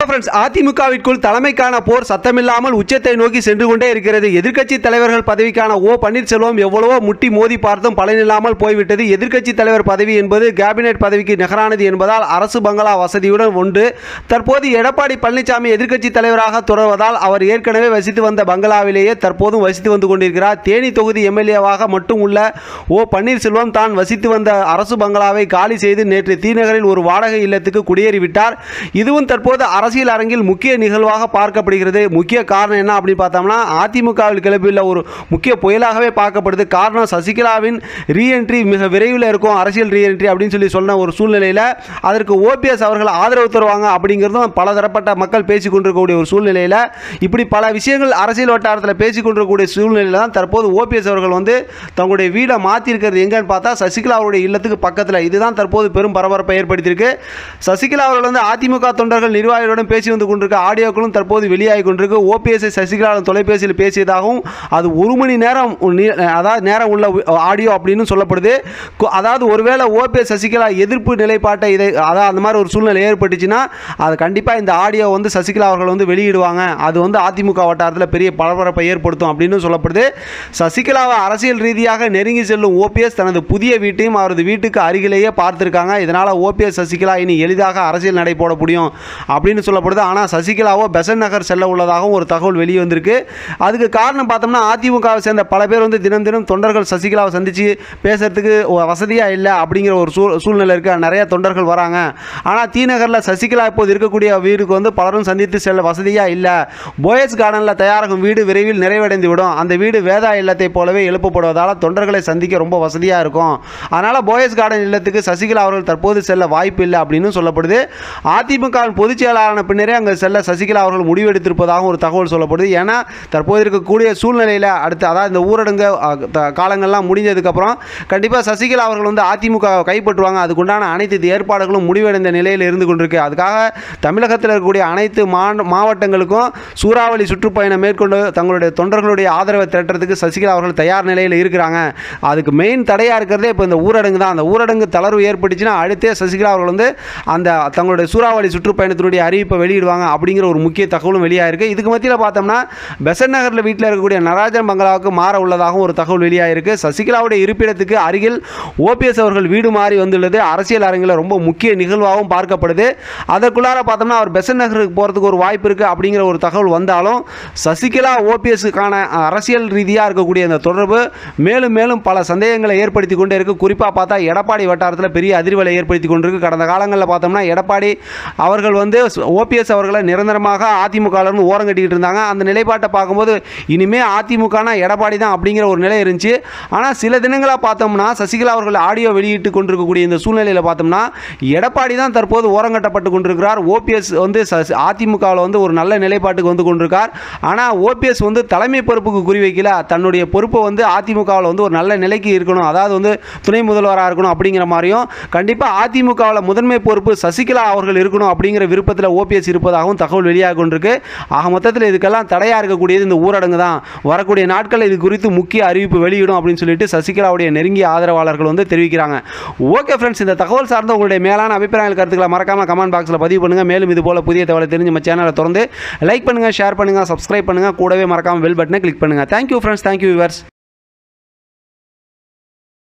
friends அதிமுகவிற்குள் தலைமைக்கான போர் சத்தமில்லாமல் உச்சத்தை நோக்கி சென்று கொண்டே இருக்கிறது எதிர்க்கட்சி தலைவர்கள் பதவிக்கான ஓ பன்னீர்செல்வம் எவ்வளவோ முட்டி மோதி பார்த்தும் பலனில்லாமல் போய்விட்டது எதிர்க்கட்சி தலைவர் பதவி என்பது கேபினெட் பதவிக்கு நிகரானது என்பதால் அரசு பங்களா வசதியுடன் உண்டு தற்போது எடப்பாடி பழனிசாமி எதிர்க்கட்சி தலைவராக தொடர்வதால் அவர் ஏற்கனவே வசித்து வந்த பங்களாவிலேயே தற்போதும் வசித்து வந்து கொண்டிருக்கிறார் தேனி தொகுதி எம்எல்ஏவாக மட்டும் உள்ள ஓ பன்னீர்செல்வம் தான் வசித்து வந்த அரசு பங்களாவை காலி செய்து நேற்று தீநகரில் ஒரு வாடகை இல்லத்துக்கு குடியேறிவிட்டார் இதுவும் தற்போது அரசியல் அரங்கில் முக்கிய நிகழ்வாக பார்க்கப்படுகிறது முக்கிய காரணம் என்ன அப்படின்னு பார்த்தோம்னா அதிமுகவில் கிளப்பியுள்ள ஒரு முக்கிய புயலாகவே பார்க்கப்படுது காரணம் சசிகலாவின் ரீஎன்ட்ரி மிக விரைவில் இருக்கும் அரசியல் ரீஎன்ட்ரி அப்படின்னு சொல்லி சொன்ன ஒரு சூழ்நிலையில் அதற்கு ஓபிஎஸ் அவர்கள் ஆதரவு தருவாங்க அப்படிங்கிறதும் பலதரப்பட்ட மக்கள் பேசிக் கொண்டிருக்கக்கூடிய ஒரு சூழ்நிலையில் இப்படி பல விஷயங்கள் அரசியல் வட்டாரத்தில் பேசிக் கொண்டிருக்கக்கூடிய சூழ்நிலையில் தான் தற்போது ஓபிஎஸ் அவர்கள் வந்து தங்களுடைய வீடை மாற்றிருக்கிறது எங்கன்னு பார்த்தா சசிகலா அவருடைய இல்லத்துக்கு பக்கத்தில் இதுதான் தற்போது பெரும் பரபரப்பை ஏற்படுத்தியிருக்கு சசிகலா அவர்கள் வந்து அதிமுக தொண்டர்கள் நிர்வாகிகளுடன் பேசி வந்து கொண்டிருக்க ஆடியோக்களும் தற்போது வெளியாகி கொண்டிருக்கு ஓபிஎஸ்ஐ சசிகலா தொலைபேசியில் பேசியதாகவும் அது ஒரு மணி நேரம் நீ- அதாவது நேரம் உள்ள ஆடியோ அப்படின்னு சொல்லப்படுது கு- அதாவது ஒருவேளை ஓபிஎஸ் சசிகலா எதிர்ப்பு நிலைப்பாட்டை இதை அதாவது அந்த மாதிரி ஒரு சூழ்நிலை ஏற்பட்டுச்சுன்னா அது கண்டிப்பாக இந்த ஆடியோ வந்து சசிகலா அவர்கள் வந்து வெளியிடுவாங்க அது வந்து அதிமுக வட்டாரத்தில் பெரிய பரபரப்பை ஏற்படுத்தும் அப்படின்னு சொல்லப்படுது சசிகலாவை அரசியல் ரீதியாக நெருங்கி செல்லும் ஓபிஎஸ் தனது புதிய வீட்டையும் அவரது வீட்டுக்கு அருகிலேயே பார்த்திருக்காங்க இதனால் ஓபிஎஸ் சசிகலா இனி எளிதாக அரசியல் நடை போட முடியும் அப்படின்னு சொல்லப்படுது ஆனால் சசிகலாவோ பெசன் நகர் செல்ல உள்ளதாகவும் ஒரு தகவல் வெளியே வந்திருக்கு அதுக்கு காரணம் பார்த்தோம்னா அதிமுகவை சேர்ந்த பல பேர் வந்து தினம் தினம் தொண்டர்கள் சசிகலாவை சந்தித்து பேசுறதுக்கு வசதியாக இல்லை அப்படிங்கிற ஒரு சூழ் சூழ்நிலை இருக்குது நிறைய தொண்டர்கள் வராங்க ஆனால் தீநகரில் சசிகலா இப்போது இருக்கக்கூடிய வீடுக்கு வந்து பலரும் சந்தித்து செல்ல வசதியாக இல்லை போயஸ் கார்டனில் தயாராகும் வீடு விரைவில் நிறைவடைந்து விடும் அந்த வீடு வேதா இல்லத்தை போலவே எழுப்பப்படுவதால் தொண்டர்களை சந்திக்க ரொம்ப வசதியாக இருக்கும் அதனால் போயஸ் கார்டன் இல்லத்துக்கு சசிகலா அவர்கள் தற்போது செல்ல வாய்ப்பு இல்லை அப்படின்னு சொல்லப்படுது அதிமுகவின் பொதுச் செயலாளரான பின்னரே அங்கே செல்ல சசிகலா அவர்கள் முடிவெடுத்திருப்பதாகவும் ஒரு தகவல் சொல்லப்படுது ஏன்னா தற்போது இருக்கக்கூடிய சூழ்நிலையில் அடுத்து அதாவது இந்த ஊரடங்கு அஹ், த- காலங்கள்லாம் முடிஞ்சதுக்கப்புறம் கண்டிப்பாக சசிகலா அவர்கள் வந்து அதிமுக வை கைப்பற்றுவாங்க அதுக்குண்டான அனைத்து ஏற்பாடுகளும் முடிவடைந்த நிலையில் இருந்து கொண்டிருக்கு அதுக்காக தமிழகத்தில் இருக்கக்கூடிய அனைத்து மா- மாவட்டங்களுக்கும் சூறாவளி சுற்றுப்பயணம் மேற்கொண்டு தங்களுடைய தொண்டர்களுடைய ஆதரவை திரட்டுறதுக்கு சசிகலா அவர்கள் தயார் நிலையில் இருக்கிறாங்க அதுக்கு மெயின் தடையாக இருக்கிறதே இப்போ இந்த ஊரடங்கு தான் அந்த ஊரடங்கு தளர்வு ஏற்பட்டுச்சுன்னா அடுத்தே சசிகலா அவர்கள் வந்து அந்த தங்களுடைய சூறாவளி சுற்றுப்பயணத்தினுடைய அறிவிப்பை வெளியிடுவாங்க அப்படிங்கிற ஒரு முக்கிய தகவலும் வெளியாயிருக்கு இதுக்கு மத்தியில் பார்த்தோம்னா பெசன் நகரில் வீட்டில் இருக்கக்கூடிய நடராஜன் பங்களாவுக்கு மாற உள்ளதாகவும் ஒரு தகவல் வெளியாயிருக்கு சசிகலாவுடைய இருப்பிடத்துக்கு அருகில் ஓபிஎஸ் அவர்கள் வீடு மாறி வந்துள்ளது அரசியல் அரங்கில் ரொம்ப முக்கிய நிகழ்வாகவும் பார்க்கப்படுது அதற்குள்ளார பார்த்தோம்னா அவர் பெசன் நகருக்கு போகிறதுக்கு ஒரு வாய்ப்பு இருக்குது அப்படிங்கிற ஒரு தகவல் வந்தாலும் சசிகலா ஓபிஎஸ்க்கான அரசியல் ரீதியாக இருக்கக்கூடிய அந்த தொடர்பு மேலும் மேலும் பல சந்தேகங்களை ஏற்படுத்தி கொண்டே இருக்கு குறிப்பாக பார்த்தா எடப்பாடி வட்டாரத்தில் பெரிய அதிர்வலை ஏற்படுத்தி கொண்டிருக்கு கடந்த காலங்களில் பார்த்தோம்னா எடப்பாடி அவர்கள் வந்து ஓபிஎஸ் அவர்களை நிரந்தரமாக அதிமுகவிலிருந்து ஓரம் கட்டிக்கிட்டு இருந்தாங்க அந்த நிலைப்பாட்டை பார்க்கும்போது இனிமே அதிமுகனா எடப்பாடி தான் அப்படிங்கிற ஒரு நிலை இருந்துச்சு ஆனால் சில தினங்களாக பார்த்தோம்னா சசிகலா அவர்கள் ஆடியோ வெளியிட்டு கொண்டிருக்கக்கூடிய இந்த சூழ்நிலையில் பார்த்தோம்னா எடப்பாடி தான் தற்போது ஓரங்கட்டப்பட்டு கொண்டிருக்கிறார் ஓபிஎஸ் வந்து ச- அதிமுகவில் வந்து ஒரு நல்ல நிலைப்பாட்டுக்கு வந்து கொண்டிருக்கார் ஆனால் ஓபிஎஸ் வந்து தலைமை பொறுப்புக்கு குறிவைக்கல தன்னுடைய பொறுப்பை வந்து அதிமுகவில் வந்து ஒரு நல்ல நிலைக்கு இருக்கணும் அதாவது வந்து துணை முதல்வராக இருக்கணும் அப்படிங்கிற மாதிரியும் கண்டிப்பாக அதிமுகவில் முதன்மை பொறுப்பு சசிகலா அவர்கள் இருக்கணும் அப்படிங்கிற விருப்பத்தில் ஓபிஎஸ் இருப்பதாகவும் தகவல் வெளியாக கொண்டிருக்கு ஆக மொத்தத்தில் இதுக்கெல்லாம் தடையாக இருக்கக்கூடியது இந்த ஊரடங்கு தான் வரக்கூடிய நாட்கள் இது குறித்து முக்கிய அறிவிப்பு வெளியிடும் அப்படின்னு சொல்லிட்டு சசிகலாவுடைய நெருங்கிய ஆதரவாளர்கள் வந்து தெரிவிக்கிறாங்க ஓகே ஃப்ரெண்ட்ஸ் இந்த தகவல் சார்ந்த உங்களுடைய மேலான அபிப்பிராயங்கள் கருத்துக்களை மறக்காம கமெண்ட் பாக்ஸில் பதிவு பண்ணுங்கள் மேலும் இது போல புதிய தகவலை தெரிஞ்சு நம்ம சேனலை திறந்து லைக் பண்ணுங்கள் ஷேர் பண்ணுங்கள் சப்ஸ்கிரைப் பண்ணுங்கள் கூடவே மறக்காம பெல் பட்டனை கிளிக் பண்ணுங்கள் தேங்க்யூ ஃப்ரெண்ட்ஸ் தேங்க்யூ விவர்ஸ்